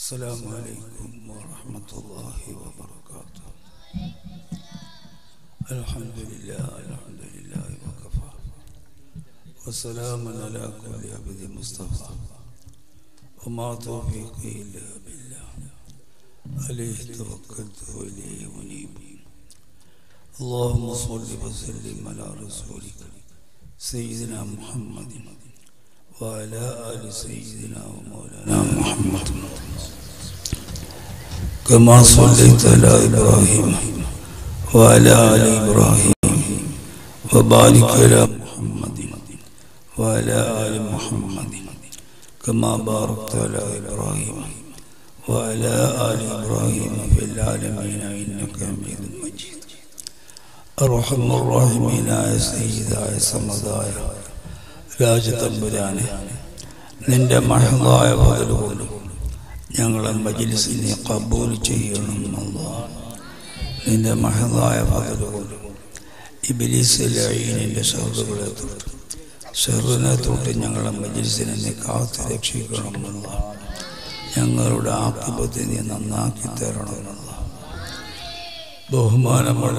السلام عليكم ورحمة الله وبركاته الحمد لله الحمد لله وكفى وسلام على كل عبد مصطفى وما توفيقي إلا بالله عليه توكلت وإليه منيب اللهم صل وسلم على رسولك سيدنا محمد وعلى آل سيدنا ومولانا محمد كما صليت على إبراهيم وعلى آل إبراهيم وبارك على محمد وعلى آل محمد كما باركت على إبراهيم وعلى آل إبراهيم في العالمين إنك حميد مجيد أرحم الراحمين يا سيداയ സമതായ രാജതമ്പുരാനെ നിന്റെ മഹളായ പകലുകൊണ്ട് ഞങ്ങളെ മജിലിസിനെ കബൂൽ ചെയ്യണം അല്ലാ നിന്റെ മഹളായ പകലുകൊണ്ട് ഇബിലിസിലെ ഷറുകളെ തൊട്ട് ഷെറിനെ തൊട്ട് ഞങ്ങളെ മജിലിസിനെ നീ കാത്തു രക്ഷിക്കണമെന്നുള്ള ഞങ്ങളുടെ ആക്കിപത്തെ നീ നന്നാക്കി തരണമെന്നുള്ള ബഹുമാനമുള്ള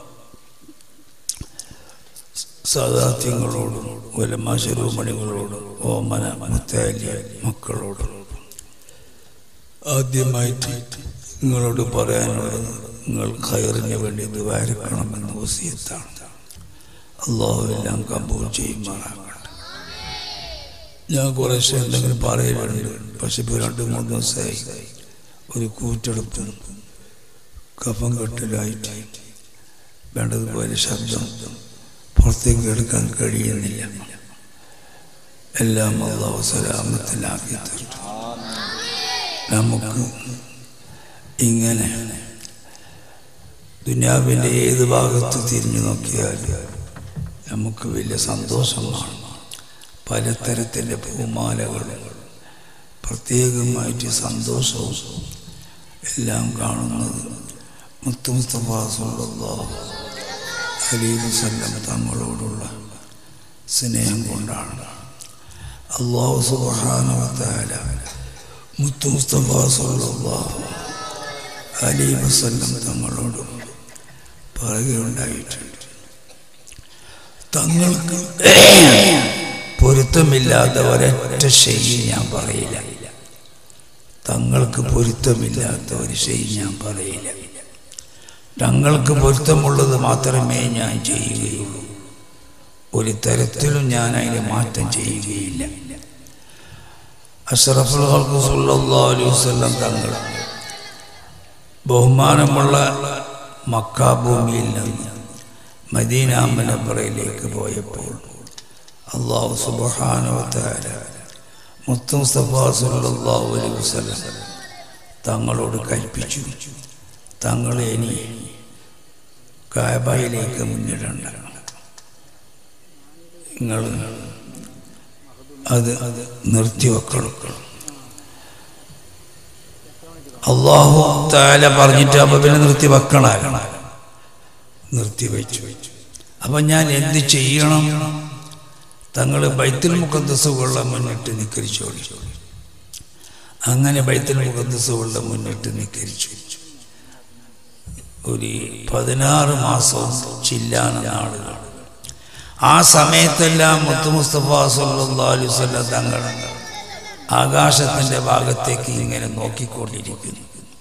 സാദാത്യങ്ങളോടും വലമാശരൂമണികളോടും ഓമന മുത്താലിയ മക്കളോടും ആദ്യമായിട്ട് നിങ്ങളോട് പറയാനുള്ളത് നിങ്ങൾ ഖൈറിന് വേണ്ടി ദ്വാരക്കണമെന്ന് വസിയത്താണ് അള്ളാഹുവെല്ലാം കബൂൽ ചെയ്യുമാറാകട്ടെ ഞാൻ കുറേശ്ശെ എന്തെങ്കിലും പറയലുണ്ട് പക്ഷെ ഇപ്പോൾ രണ്ട് മൂന്ന് ദിവസമായി ഒരു കൂറ്റെടുപ്പും കഫം കെട്ടലായിട്ട് വേണ്ടതുപോലെ ശബ്ദം പുറത്തേക്ക് എടുക്കാൻ കഴിയുന്നില്ല എല്ലാം അള്ളാഹു സലാമത്തിലാക്കി തരട്ടെ നമുക്ക് ഇങ്ങനെ ദുനിയാവിൻ്റെ ഏത് ഭാഗത്ത് തിരിഞ്ഞു നോക്കിയാലും നമുക്ക് വലിയ സന്തോഷമാണ് പലതരത്തിൻ്റെ പൂമാലകൾ പ്രത്യേകമായിട്ട് സന്തോഷവും എല്ലാം കാണുന്നത് മുത്തുമുസ്തഫാസുള്ളാഹു അലീവസല്ലം തങ്ങളോടുള്ള സ്നേഹം കൊണ്ടാണ് അള്ളാഹു സുബാനവത്താല മുത്തു മുസ്തഫ സല്ലാഹു അലി വസല്ലം തങ്ങളോട് പറയുകയുണ്ടായിട്ടുണ്ട് തങ്ങൾക്ക് പൊരുത്തമില്ലാത്ത ഒരൊറ്റ ശൈലി ഞാൻ പറയില്ല തങ്ങൾക്ക് പൊരുത്തമില്ലാത്ത ഒരു ശൈലി ഞാൻ പറയില്ല തങ്ങൾക്ക് പൊരുത്തമുള്ളത് മാത്രമേ ഞാൻ ചെയ്യുകയുള്ളൂ ഒരു തരത്തിലും ഞാൻ അതിന് മാറ്റം ചെയ്യുകയില്ല അഷറഫുൽ വസല്ലം തങ്ങൾ ബഹുമാനമുള്ള മക്കാഭൂമിയിൽ നിന്ന് മദീനാമനപ്പുറയിലേക്ക് പോയപ്പോൾ അള്ളാഹു സുബാനവത്താര മുസ്തഫ സല്ലല്ലാഹു അലൈഹി വസല്ലം തങ്ങളോട് കൽപ്പിച്ചു തങ്ങളെ ഇനി കായബയിലേക്ക് മുന്നിടണ്ട നിങ്ങൾ അത് അത് നിർത്തിവെക്കണം അള്ളാഹു താല പറഞ്ഞിട്ട് അപ്പൊ പിന്നെ നിർത്തി വെക്കണ നിർത്തി വെച്ചു അപ്പൊ ഞാൻ എന്ത് ചെയ്യണം തങ്ങൾ ബൈത്തുൽ മുഖദ്സുകളുടെ മുന്നിട്ട് നിക്കരിച്ചോളി അങ്ങനെ ബൈത്തുൽ മുഖദ്സുകളുടെ മുന്നിട്ട് നിക്കരിച്ചു ഒരു പതിനാറ് മാസവും ചില്ലാണ് നാളുകൾ ആ സമയത്തെല്ലാം മുത്തു മുസ്തഫ സല്ലാ അലുസല്ല തങ്ങൾ ആകാശത്തിന്റെ ഭാഗത്തേക്ക് ഇങ്ങനെ നോക്കിക്കൊണ്ടിരിക്കുന്നു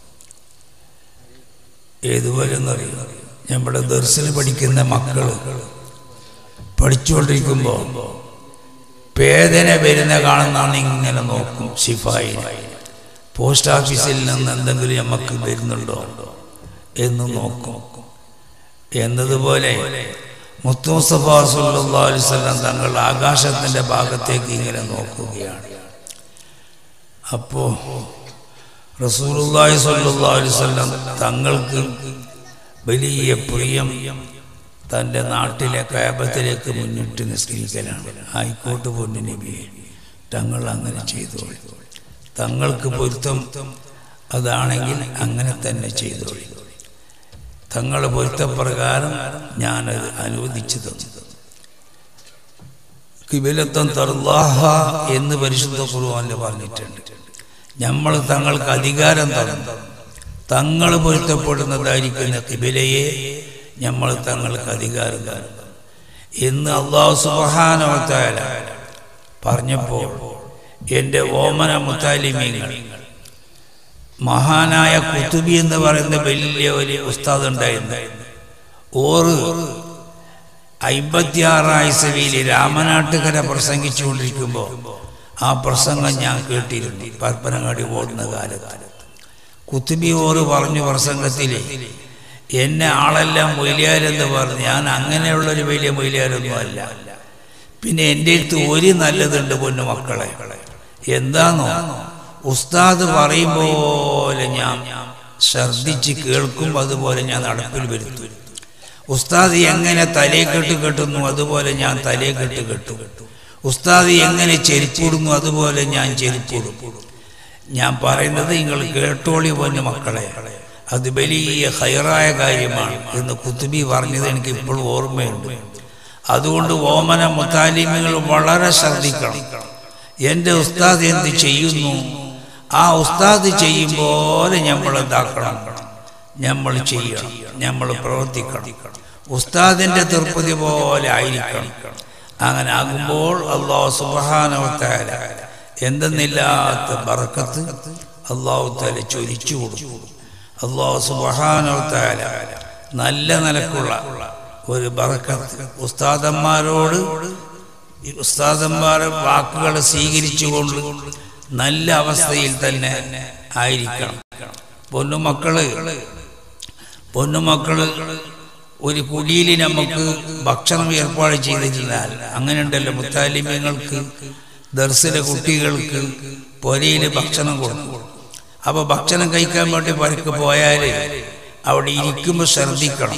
ഏതുപോലെ എന്നറിയാം നമ്മുടെ ദർശന പഠിക്കുന്ന മക്കള് പഠിച്ചുകൊണ്ടിരിക്കുമ്പോൾ വേദന വരുന്ന കാണുന്നാണ് ഇങ്ങനെ നോക്കും ഷിഫായി പോസ്റ്റ് ഓഫീസിൽ നിന്ന് എന്തെങ്കിലും നമുക്ക് വരുന്നുണ്ടോ എന്ന് നോക്കും എന്നതുപോലെ മുത്തുമുസ്തഫ സല്ലാ അലിസ്ലാം തങ്ങൾ ആകാശത്തിന്റെ ഭാഗത്തേക്ക് ഇങ്ങനെ നോക്കുകയാണ് അപ്പോ റസൂലുള്ളാഹി സ്വല്ലല്ലാഹു അലൈഹി വസല്ലം തങ്ങൾക്ക് വലിയ പ്രിയം തൻ്റെ നാട്ടിലെ കയബത്തിലേക്ക് മുന്നിട്ട് നിസ്കരിക്കലാണ് ആയിക്കോട്ട് പൊന്നു നബിയെ തങ്ങൾ അങ്ങനെ ചെയ്തോളി തങ്ങൾക്ക് പൊരുത്തം അതാണെങ്കിൽ അങ്ങനെ തന്നെ ചെയ്തോളി തങ്ങളുടെ പൊരുത്തപ്രകാരം ഞാനത് അനുവദിച്ചു തന്നു കിബിലത്തൻ തർലാഹ എന്ന് പരിശുദ്ധ ഖുർആനിൽ പറഞ്ഞിട്ടുണ്ട് നമ്മൾ തങ്ങൾക്ക് അധികാരം തന്നു തങ്ങൾ പൊരുത്തപ്പെടുന്നതായിരിക്കുന്ന കിബിലയെ നമ്മൾ തങ്ങൾക്ക് അധികാരം തന്നു ഇന്ന് അള്ളാഹു സുബാനവത്തായ പറഞ്ഞപ്പോൾ എൻ്റെ ഓമന മുത്താലിമീങ്ങൾ മഹാനായ കുത്തുബി എന്ന് പറയുന്ന വലിയ ഒരു ഉസ്താദ് ഉണ്ടായിരുന്നു ഓറ് അമ്പത്തിയാറായ സഭയിൽ രാമനാട്ടുകര പ്രസംഗിച്ചുകൊണ്ടിരിക്കുമ്പോൾ ആ പ്രസംഗം ഞാൻ കേട്ടിരുന്നു പരപ്പനങ്ങാടി ഓടുന്ന കാലത്ത് കുത്തുബി ഓറ് പറഞ്ഞു പ്രസംഗത്തിൽ എന്നെ ആളെല്ലാം മൊയിലിയാരെന്ന് പറഞ്ഞു ഞാൻ അങ്ങനെയുള്ളൊരു വലിയ മൊയിലിയാരൊന്നും അല്ല പിന്നെ എൻ്റെ അടുത്ത് ഒരു നല്ലതുണ്ട് പൊന്നു മക്കളെ എന്താണോ ഉസ്താദ് പറയും പോലെ ഞാൻ ശ്രദ്ധിച്ച് കേൾക്കും അതുപോലെ ഞാൻ നടപ്പിൽ വരുത്തും ഉസ്താദ് എങ്ങനെ തലേ കെട്ട് കെട്ടുന്നു അതുപോലെ ഞാൻ തലേ കെട്ട് കെട്ടും ഉസ്താദ് എങ്ങനെ ചെരിപ്പിടുന്നു അതുപോലെ ഞാൻ ചെരിപ്പിടും ഞാൻ പറയുന്നത് നിങ്ങൾ കേട്ടോളി പൊന്നു മക്കളെ അത് വലിയ ഹൈറായ കാര്യമാണ് എന്ന് കുത്തുബി പറഞ്ഞത് എനിക്ക് ഇപ്പോൾ ഓർമ്മയുണ്ട് അതുകൊണ്ട് ഓമന മുത്താലിമികൾ വളരെ ശ്രദ്ധിക്കണം എൻ്റെ ഉസ്താദ് എന്ത് ചെയ്യുന്നു ആ ഉസ്താദ് ചെയ്യും പോലെ നമ്മൾ എന്താക്കണം നമ്മൾ ചെയ്യണം നമ്മൾ പ്രവർത്തിക്കണം ഉസ്താദിന്റെ തൃപ്തി പോലെ ആയിരിക്കണം അങ്ങനെ ആകുമ്പോൾ അള്ളാഹു സുബാനവത്തായ എന്തെന്നില്ലാത്ത ബറക്കത്ത് അള്ളാഹു താല ചൊരിച്ചു കൊടുക്കും അള്ളാഹു സുബാനവത്തായ നല്ല നിലക്കുള്ള ഒരു ബറക്കത്ത് ഉസ്താദന്മാരോട് ഈ ഉസ്താദന്മാരെ വാക്കുകൾ സ്വീകരിച്ചുകൊണ്ട് നല്ല അവസ്ഥയിൽ തന്നെ ആയിരിക്കണം പൊന്നുമക്കള് പൊന്നുമക്കള് ഒരു കുടിയിൽ നമുക്ക് ഭക്ഷണം ഏർപ്പാട് ചെയ്തിരുന്നാൽ അങ്ങനെ ഉണ്ടല്ലോ മുത്താലിമ്യങ്ങൾക്ക് ദർശന കുട്ടികൾക്ക് പൊരയിൽ ഭക്ഷണം കൊടുക്കും അപ്പൊ ഭക്ഷണം കഴിക്കാൻ വേണ്ടി പരക്ക് പോയാൽ അവിടെ ഇരിക്കുമ്പോൾ ശ്രദ്ധിക്കണം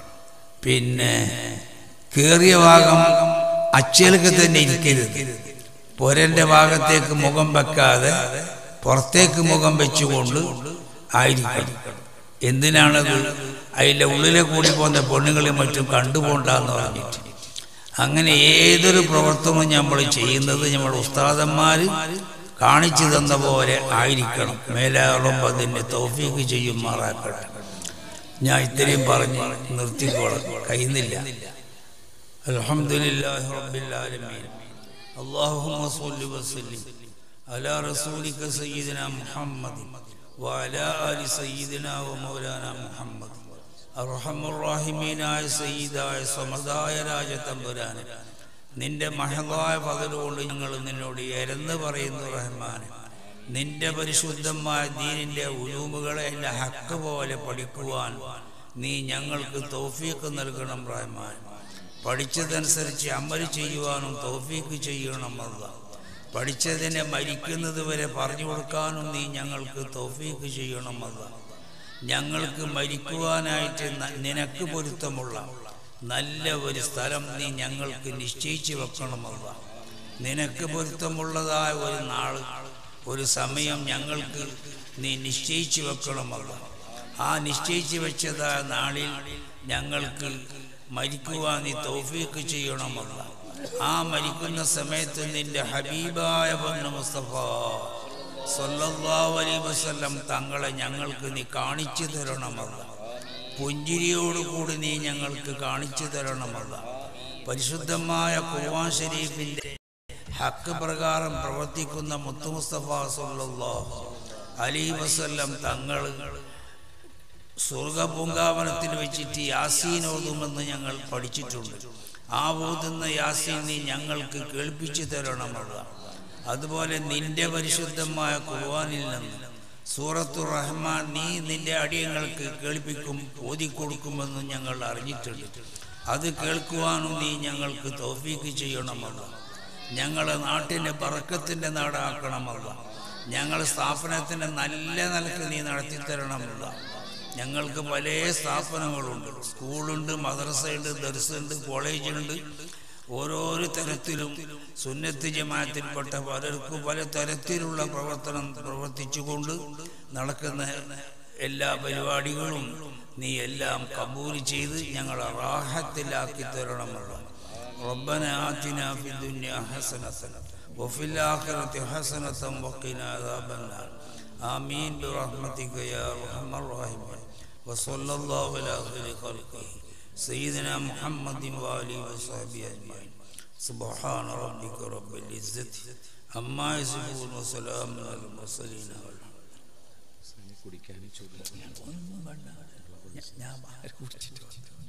പിന്നെ കേറിയ ഭാഗം അച്ചേലക്ക് തന്നെ ഇരിക്കരുത് പൊരന്റെ ഭാഗത്തേക്ക് മുഖം വെക്കാതെ പുറത്തേക്ക് മുഖം വെച്ചുകൊണ്ട് ആയിരിക്കണം എന്തിനാണത് അതിൻ്റെ ഉള്ളിലെ കൂടി പോകുന്ന പെണ്ണുങ്ങളെ മറ്റും കണ്ടുപോണ്ടെന്ന് പറഞ്ഞിട്ട് അങ്ങനെ ഏതൊരു പ്രവർത്തനവും നമ്മൾ ചെയ്യുന്നത് നമ്മൾ ഉസ്താദന്മാർ കാണിച്ചു തന്ന പോലെ ആയിരിക്കണം മേലാറുമ്പോൾ അതിൻ്റെ തൗഫീക്ക് ചെയ്യുമാറാക്കട്ടെ ഞാൻ ഇത്രയും പറഞ്ഞ് നിർത്തിക്കോളാം കഴിയുന്നില്ല അൽഹംദുലില്ലാഹി റബ്ബിൽ ആലമീൻ اللهم صل وسلم على رسولك سيدنا محمد وعلى آل سيدنا ومولانا محمد അർഹം റാഹിമീനായ സയ്യിദായ സമതായ രാജതമ്പുരാന് നിന്റെ മഹതായ പകലുകൊണ്ട് ഞങ്ങൾ നിന്നോട് എരന്ന് പറയുന്നു റഹ്മാൻ നിന്റെ പരിശുദ്ധമായ ദീനിന്റെ ഉലൂമുകളെ എൻ്റെ ഹക്ക് പോലെ പഠിക്കുവാൻ നീ ഞങ്ങൾക്ക് തൗഫീക്ക് നൽകണം റഹ്മാൻ പഠിച്ചതനുസരിച്ച് അമൽ ചെയ്യുവാനും തൗഫീക്ക് ചെയ്യണം അല്ല പഠിച്ചതിനെ മരിക്കുന്നത് വരെ പറഞ്ഞു കൊടുക്കാനും നീ ഞങ്ങൾക്ക് തൗഫീക്ക് ചെയ്യണം അല്ല ഞങ്ങൾക്ക് മരിക്കുവാനായിട്ട് ന- നിനക്ക് പൊരുത്തമുള്ള നല്ല ഒരു സ്ഥലം നീ ഞങ്ങൾക്ക് നിശ്ചയിച്ചു വെക്കണമല്ല നിനക്ക് പൊരുത്തമുള്ളതായ ഒരു നാൾ ഒരു സമയം ഞങ്ങൾക്ക് നീ നിശ്ചയിച്ചു വെക്കണമല്ല ആ നിശ്ചയിച്ചു വെച്ചതായ നാളിൽ ഞങ്ങൾക്ക് മരിക്കുവാൻ നീ തൗഫീക്ക് ചെയ്യണമല്ല ആ മരിക്കുന്ന സമയത്ത് നിന്റെ ഹബീബായ പൊന്നു മുസ്തഫ സല്ലല്ലാഹു അലൈഹി വസല്ലം തങ്ങളെ ഞങ്ങൾക്ക് നീ കാണിച്ചു തരണമല്ല പുഞ്ചിരിയോടുകൂടി നീ ഞങ്ങൾക്ക് കാണിച്ചു തരണമല്ല പരിശുദ്ധമായ ഖുർആൻ ഷരീഫിന്റെ ഹക്ക് പ്രകാരം പ്രവർത്തിക്കുന്ന മുത്തു മുസ്തഫ സല്ലല്ലാഹു അലൈഹി വസല്ലം തങ്ങൾ സ്വർഗപൂങ്കാവനത്തിൽ വെച്ചിട്ട് യാസീൻ ഓതുമെന്ന് ഞങ്ങൾ പഠിച്ചിട്ടുണ്ട് ആ ഓതുന്ന യാസീൻ നീ ഞങ്ങൾക്ക് കേൾപ്പിച്ചു തരണമല്ല അതുപോലെ നിന്റെ പരിശുദ്ധമായ ഖുർആനിൽ നിന്ന് സൂറത്തു റഹ്മാൻ നീ നിന്റെ അടിയങ്ങൾക്ക് കേൾപ്പിക്കും ഓതിക്കൊടുക്കുമെന്ന് ഞങ്ങൾ അറിഞ്ഞിട്ടുണ്ട് അത് കേൾക്കുവാനും നീ ഞങ്ങൾക്ക് തോഫീക്ക് ചെയ്യണമല്ല ഞങ്ങളെ നാട്ടിൻ്റെ പറക്കത്തിൻ്റെ നാടാക്കണമല്ല ഞങ്ങൾ സ്ഥാപനത്തിൻ്റെ നല്ല നിലക്ക് നീ നടത്തിത്തരണമല്ല ഞങ്ങൾക്ക് പല സ്ഥാപനങ്ങളുണ്ട് സ്കൂളുണ്ട് മദ്രസയുണ്ട് ദർസുണ്ട് കോളേജുണ്ട് ഓരോരോ തരത്തിലും സുന്നത്ത് ജമാഅത്തിൽപ്പെട്ട പലർക്കും പല തരത്തിലുള്ള പ്രവർത്തനം പ്രവർത്തിച്ചുകൊണ്ട് നടക്കുന്ന എല്ലാ പരിപാടികളും നീ എല്ലാം കബൂൽ ചെയ്ത് ഞങ്ങളെ റാഹത്തിലാക്കി തരണമല്ലോ ربنا آتنا في الدنيا حسنة وفي الآخرة حسنة وقنا عذاب النار آمين برحمتك يا أرحم الراحمين وصلى الله على خير خلقه سيدنا محمد وآله وصحبه أجمعين سبحان ربك رب العزة عما يصفون وسلام على المرسلين കുടിക്കാനും ചോദിച്ചു ഒന്നും വേണ്ട ഞാൻ- ഞാൻ കുടിച്ചിട്ട്